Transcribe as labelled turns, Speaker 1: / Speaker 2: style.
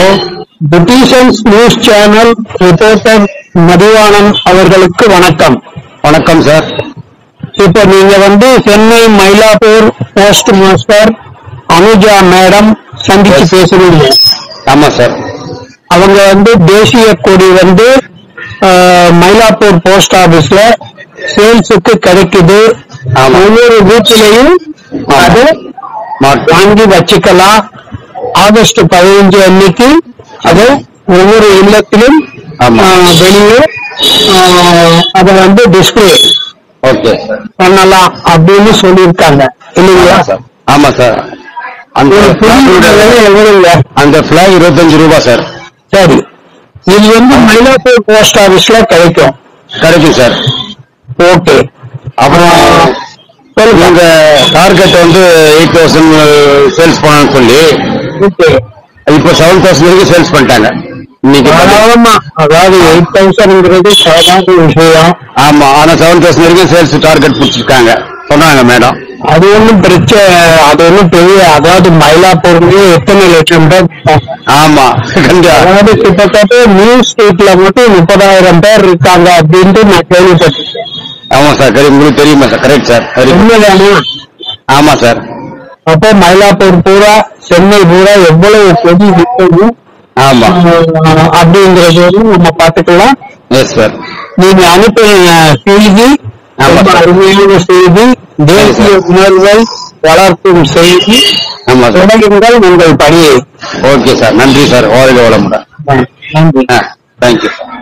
Speaker 1: பிரிட்டிஷன்ஸ் news channel reporter Mathivanan அவர்களுக்கு வணக்கம்
Speaker 2: வணக்கம் சார்
Speaker 1: இப்ப நீங்க வந்து Chennai Mylapore postmaster Anuja madam சந்திச்சு
Speaker 2: Yes.
Speaker 1: பேசுறீங்க
Speaker 2: ஆமா சார்
Speaker 1: அவங்க வந்து தேசிய கொடி வந்து அஹ், மயிலாப்பூர் போஸ்ட் ஆபீஸ்ல சேல்ஸுக்கு கிடைக்குது
Speaker 2: ஆமா.
Speaker 1: ஒவ்வொரு வீட்டிலையும் அது
Speaker 2: மாட்டு
Speaker 1: வாங்கி வச்சுக்கலாம் ஆகஸ்ட் பதினைஞ்சு அன்னைக்கு அது ஒவ்வொரு இல்லத்திலும்
Speaker 2: ஆமா.
Speaker 1: ஆஹ், வெளியே ஆஹ், அதை வந்து டிஸ்பிளே
Speaker 2: ஓகே சார்
Speaker 1: பண்ணலாம் அப்படின்னு சொல்லியிருக்காங்க இல்லைங்களா
Speaker 2: ஆமா சார் ஆமா சார் அந்த
Speaker 1: ஒரு புரியுற விலை எவ்வளவுங்க?
Speaker 2: அந்த பிளாக் இருபத்தஞ்சு ரூபாய் சார்
Speaker 1: சரி இது வந்து மயிலாப்பூர் போஸ்ட் ஆபீஸ்ல கிடைக்கும்
Speaker 2: கிடைக்கும் சார்
Speaker 1: ஓகே
Speaker 2: அப்புறம் உங்க டார்கெட் வந்து எயிட் தௌசண்ட் சேல்ஸ் பண்ணணும்னு சொல்லி
Speaker 1: ஓகே
Speaker 2: இப்போ செவன் தௌசண்ட் வரைக்கும் சேல்ஸ் பண்ணிட்டாங்க இன்னைக்கு
Speaker 1: தாராளமா அதாவது எயிட் தௌசண்ட்ங்கிறது சாதாரண விஷயம்
Speaker 2: ஆமா ஆனா செவன் தௌசண்ட் வரைக்கும் சேல்ஸ் டார்கெட் பிடிச்சிருக்காங்க சொன்னாங்க மேடம்
Speaker 1: அது ஒண்ணும் பிரச்சனை அது ஒண்ணும் பெரிய அதாவது மயிலாப்பூர்லயே எத்தனை லட்சம் பேர்
Speaker 2: ஆமா கண்டிப்பா
Speaker 1: அதாவது கிட்டத்தட்ட நியூ ஸ்ட்ரீட்ல மட்டும் முப்பதாயிரம் பேர் இருக்காங்க அப்படின்ட்டு நான் கேள்விப்பட்டிருக்கேன்
Speaker 2: ஆமா சார் கரெக்ட் உங்களுக்கு தெரியுமா சார் கரெக்ட் சார் சரி
Speaker 1: உண்மைதானா
Speaker 2: ஆமா சார்
Speaker 1: அப்போ மயிலாப்பூர் பூரா சென்னை பூரா எவ்வளவு கொடி விற்கணும்
Speaker 2: ஆமா
Speaker 1: ஆஹ், அப்படிங்கறது வந்து நம்ம பார்த்துக்கலாம்
Speaker 2: எஸ் சார்
Speaker 1: நீங்க அனுப்பின செய்தி
Speaker 2: ஆமா.
Speaker 1: ரொம்ப அருமையான செய்தி தேசிய உணர்வை வளர்க்கும் செய்தி
Speaker 2: ஆமா சார்
Speaker 1: தொடங்குங்கள் உங்கள் பணியை
Speaker 2: ஓகே சார் நன்றி சார் ஓரில் வளமுடன்
Speaker 1: நன்றி
Speaker 2: ஆ தேங்க்யூ சார்